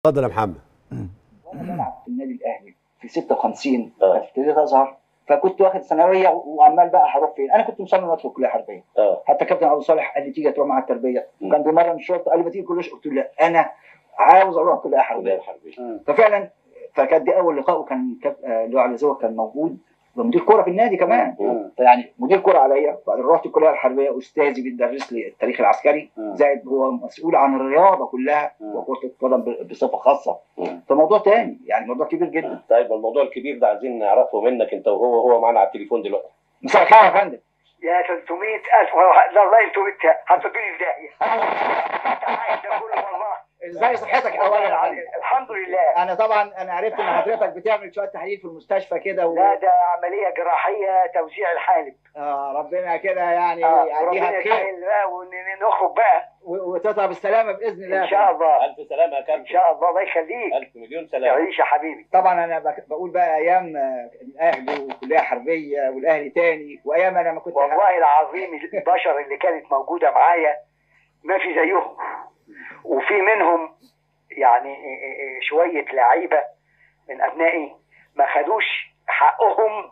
اتفضل يا محمد وانا بلعب في النادي الاهلي في 56 آه. ابتديت اظهر فكنت واخد ثانويه وعمال بقى هروح فين انا كنت مصمم ادخل كليه حربيه اه حتى كابتن ابو صالح قال لي تيجي تروح مع التربيه مم. وكان بيمرن الشرطه قال لي ما تيجي كليه قلت له لا انا عاوز اروح كليه كليه حربيه الحربيه ففعلا فكانت دي اول لقاء وكان كاب- آه، اللي هو علي زوق كان موجود ومدير كوره في النادي كمان مم. فيعني مدير كوره عليا بعدين رحت الكليه الحربيه استاذي بيدرس لي التاريخ العسكري مم. زائد هو مسؤول عن الرياضه كلها مم. وكره القدم ب- بصفه خاصه مم. فموضوع تاني يعني موضوع كبير جدا طيب الموضوع الكبير ده عايزين نعرفه منك انت وهو هو معانا على التليفون دلوقتي مساء الخير يا فندم يا 300 ألف لا والله انتوا بت- هتودوني في داهية أنت عايز ده كله والله ازاي صحتك اولا يا فندم الحمد لله انا طبعا انا عرفت ان حضرتك بتعمل شويه تحاليل في المستشفى كده و... لا ده عملية جراحية توزيع الحالب آه ربنا كده يعني آه، يعديها ربنا بخير يسهل بقى ونخرج بقى و- وتطلع بالسلامه باذن الله إن شاء الله الف سلامه يا إن كابتن شاء الله الله يخليك الف مليون سلامه تعيش يا حبيبي طبعا انا بك- بقول بقى ايام آه، الاهلي وكليه حربيه والاهلي تاني وايام انا ما كنت والله العظيم البشر اللي كانت موجودة معايا ما في زيهم وفي منهم يعني شوية لعيبة من أبنائي ما خدوش حقهم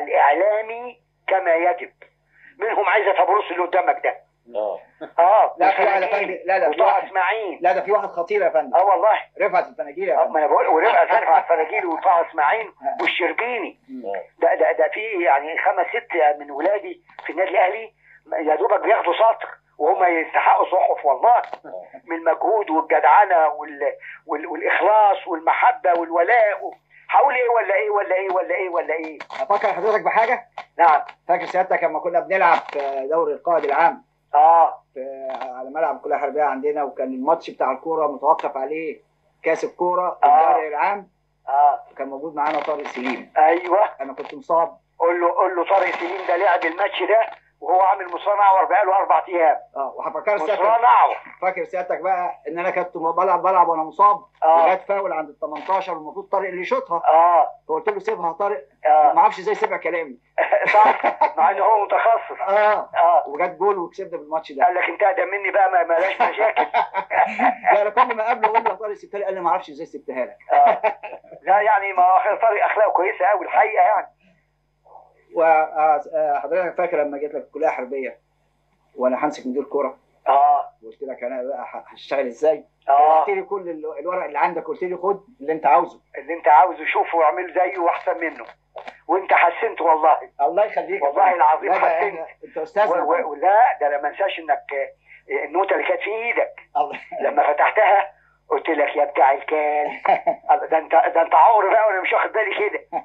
الإعلامي كما يجب منهم عايزة أبروس اللي قدامك ده اه اه لا، في واحد وفناجيل يا فندم، لا، لا، في وطه واحد. اسماعيل لا ده في واحد خطير يا فندم اه والله رفعت الفناجيل يا آه، فندم ما انا بقول ورفعت رفعت الفناجيل وطه اسماعيل والشربيني آه. ده ده ده في يعني خمس ست من ولادي في النادي الاهلي يا دوبك بياخدوا سطر وهم يستحقوا صحف والله من المجهود والجدعنه وال... وال... والاخلاص والمحبه والولاء و... هقول ايه ولا ايه ولا ايه ولا ايه ولا ايه افكر حضرتك بحاجه نعم فاكر سيادتك لما كنا بنلعب في دوري القائد العام اه في على ملعب الكليه الحربيه عندنا وكان الماتش بتاع الكوره متوقف عليه كاس الكوره آه. الدوري العام اه وكان موجود معانا طارق سليم ايوه انا كنت مصاب قول له قول له طارق سليم ده لعب الماتش ده وهو عامل مصارعه بقاله اربع ايام اه وهفكر سيادتك مصارعه فاكر سيادتك بقى ان انا كنت بلعب بلعب وانا مصاب آه. وجت فاول عند ال 18 والمفروض طارق اللي يشوطها اه فقلت له سيبها يا طارق اه ما اعرفش ازاي سمع كلامي صح مع ان هو متخصص اه اه وجت جول وكسبنا بالماتش ده قال لك انت اقدم مني بقى ما مالهاش مشاكل لا انا كل ما اقابله اقول له يا طارق سبتها لي قال لي ما اعرفش ازاي سبتها لك آه. لا يعني ما هو طارق اخلاقه كويسه قوي الحقيقه يعني وحضرتك فاكر لما جيت لك الكليه الحربيه وانا همسك مدير كوره اه وقلت لك انا بقى ه- هشتغل ازاي اه قلت لي كل ال- الورق اللي عندك قلت لي خد اللي انت عاوزه اللي انت عاوزه شوفه واعمله زيه واحسن منه وانت حسنت والله الله يخليك يا والله فندم. العظيم لا ده حسنت. إحنا- انت استاذنا و- و- ولا ده انا ما انساش انك آه، النوته اللي كانت في ايدك الله لما فتحتها قلت لك يا بتاع الكال ده انت ده انت عور بقى وانا مش واخد بالي كده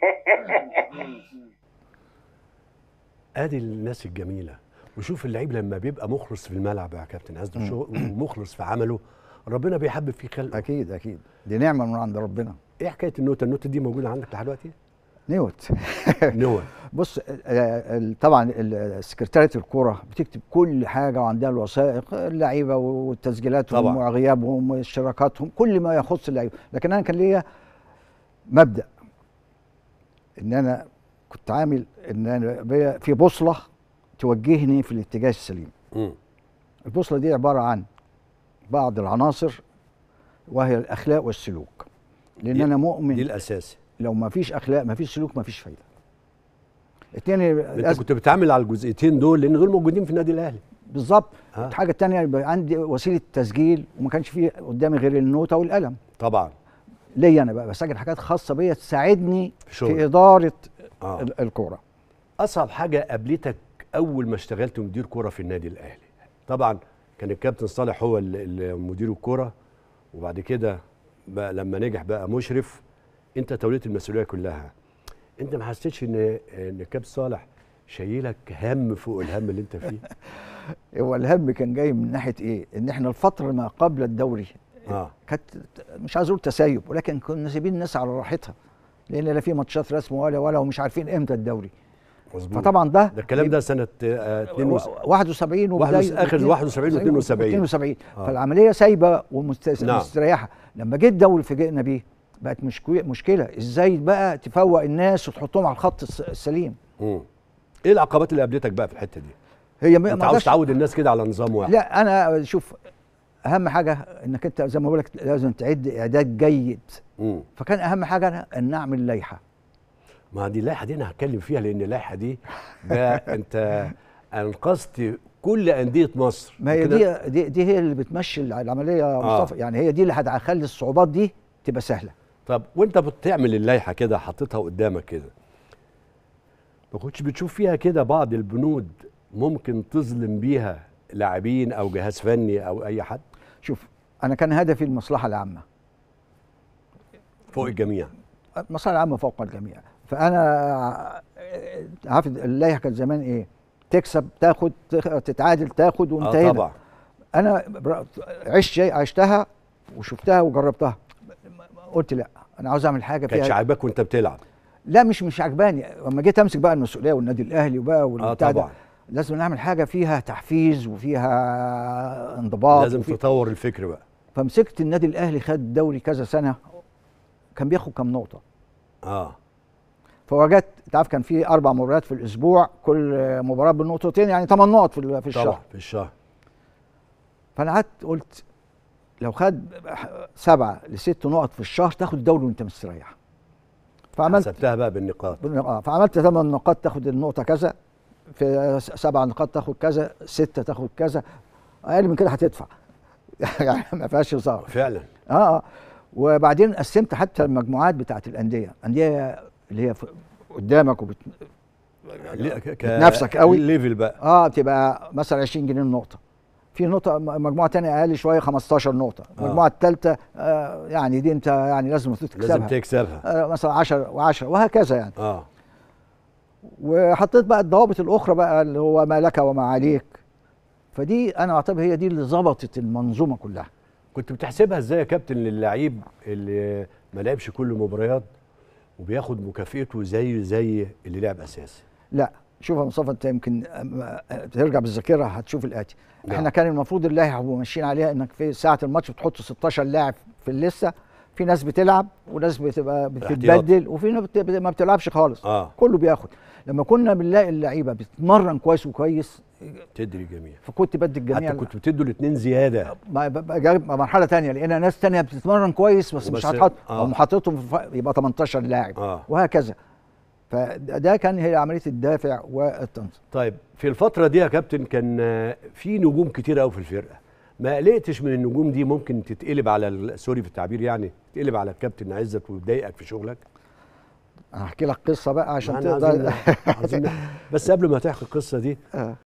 ادي الناس الجميله وشوف اللعيب لما بيبقى مخلص في الملعب يا كابتن عزت وشو- ومخلص في عمله ربنا بيحبب فيه خلقه اكيد اكيد دي نعمه من عند ربنا ايه حكايه النوته النوته دي موجوده عندك لحد دلوقتي نوت نوى بص آه، ال- طبعا ال- سكرتاريه الكوره بتكتب كل حاجه وعندها الوثائق اللعيبه وتسجيلاتهم طبعا. وغيابهم واشتراكاتهم كل ما يخص اللعيبه لكن انا كان ليا مبدا ان انا كنت عامل ان انا بيا في بوصله توجهني في الاتجاه السليم مم. البوصله دي عباره عن بعض العناصر وهي الاخلاق والسلوك لان دي- انا دي مؤمن الاساس لو ما فيش اخلاق ما فيش سلوك ما فيش فايده اتنين انت الأز- كنت بتعمل على الجزئيتين دول لان دول موجودين في النادي الاهلي بالظبط آه. الحاجه التانية يبقى عندي وسيله تسجيل وما كانش فيه قدامي غير النوته والقلم طبعا ليا انا بقى بسجل حاجات خاصه بيا تساعدني في شغلك. في اداره آه. ال- الكوره اصعب حاجه قابلتك اول ما اشتغلت مدير كوره في النادي الاهلي طبعا كان الكابتن صالح هو ال- ال- مدير الكوره وبعد كده بقى لما نجح بقى مشرف انت توليت المسؤوليه كلها انت ما حسيتش ان ان الكابتن صالح شايلك هم فوق الهم اللي انت فيه هو الهم كان جاي من ناحيه ايه ان احنا الفتره ما قبل الدوري اه كانت مش عايز اقول تسيب ولكن كنا سايبين الناس على راحتها لان لا في ماتشات رسم ولا ولا ومش عارفين امتى الدوري مظبوط فطبعا ده ده الكلام ده سنه آه، 72 71 واحد وس- وبداية- آخر 71 و 72. 72 آه. فالعمليه سايبه نعم. ومستريحه لما جه الدوري فاجئنا بيه بقت مشكو- مشكله ازاي بقى تفوق الناس وتحطهم على الخط الس- السليم مم. ايه العقبات اللي قابلتك بقى في الحته دي هي ما انت ما عاوز أقدرش- تعود الناس كده على نظام واحد لا انا شوف اهم حاجه انك انت زي ما بقول لك لازم تعد اعداد جيد مم. فكان اهم حاجه أنا ان اعمل لائحه ما دي اللائحه دي انا هتكلم فيها لان اللائحه دي ده انت انقذت كل انديه مصر ما هي كده- دي, دي دي هي اللي بتمشي العمليه يا آه. مصطفى يعني هي دي اللي هتخلي الصعوبات دي تبقى سهله طب وانت بتعمل اللائحه كده حطيتها قدامك كده ما كنتش بتشوف فيها كده بعض البنود ممكن تظلم بيها لاعبين او جهاز فني او اي حد شوف انا كان هدفي المصلحه العامه فوق الجميع المصلحه العامه فوق الجميع فانا عارف اللائحه كانت زمان ايه تكسب تاخد تخ- تتعادل تاخد اه وانتهينا طبعا انا بر- عشت شيء عشتها وشفتها وجربتها قلت لا انا عاوز اعمل حاجه كانتش فيها عاجباك وانت بتلعب لا مش مش عجباني لما جيت امسك بقى المسؤوليه والنادي الاهلي وبقى اه والبتاع ده طبعا لازم نعمل حاجه فيها تحفيز وفيها انضباط لازم وفي... تطور الفكر بقى فمسكت النادي الاهلي خد الدوري كذا سنه كان بياخد كام نقطه اه فوجدت انت عارف كان في اربع مباريات في الاسبوع كل مباراه بنقطتين يعني ثمان نقط في ال- في الشهر طبعا في الشهر فانا قعدت قلت لو خد سبعه لست نقط في الشهر تاخد الدوري وانت مستريح فعملت حسبتها بقى بالنقاط اه فعملت ثمان نقاط تاخد النقطه كذا في س- سبع نقاط تاخد كذا سته تاخد كذا اقل من كده هتدفع يعني ما فيهاش هزار فعلا اه اه وبعدين قسمت حتى المجموعات بتاعت الانديه انديه اللي هي في- قدامك وبت... ليه- ك- ك- بتنافسك قوي. الليفل بقى اه تبقى مثلا 20 جنيه النقطه في نقطة م- مجموعة تانية أقل شوية 15 نقطة، آه. المجموعة الثالثة آه يعني دي أنت يعني لازم تكسبها لازم تكسبها آه مثلا 10 و10 وهكذا يعني اه وحطيت بقى الضوابط الاخرى بقى اللي هو ما لك وما عليك فدي انا اعتبر هي دي اللي ظبطت المنظومه كلها كنت بتحسبها ازاي يا كابتن للعيب اللي ما لعبش كل المباريات وبياخد مكافئته زي زي اللي لعب اساسي لا شوف يا مصطفى انت يمكن أما ترجع بالذاكره هتشوف الاتي نعم. احنا كان المفروض اللائحه هو ماشيين عليها انك في ساعه الماتش بتحط 16 لاعب في اللسه في ناس بتلعب وناس بتبقى بتتبدل وفي ناس بت- ما بتلعبش خالص اه كله بياخد لما كنا بنلاقي اللعيبه بتتمرن كويس وكويس تدري جميع فكنت بدي الجميع حتى كنت بتدوا الاثنين زياده ما ببقى جايب مرحله تانية لقينا ناس تانية بتتمرن كويس بس, وبس- مش هتحط آه. او حاططهم في ف- يبقى 18 لاعب اه وهكذا فده كان هي عمليه الدافع والتنظيم طيب في الفتره دي يا كابتن كان آه، في نجوم كتير قوي في الفرقه ما قلقتش من النجوم دي ممكن تتقلب على ال- سوري في التعبير يعني تتقلب على الكابتن عزت وتضايقك في شغلك هحكي لك قصه بقى عشان معانا تقدر عايزين- عايزين- بس قبل ما تحكي القصه دي آه.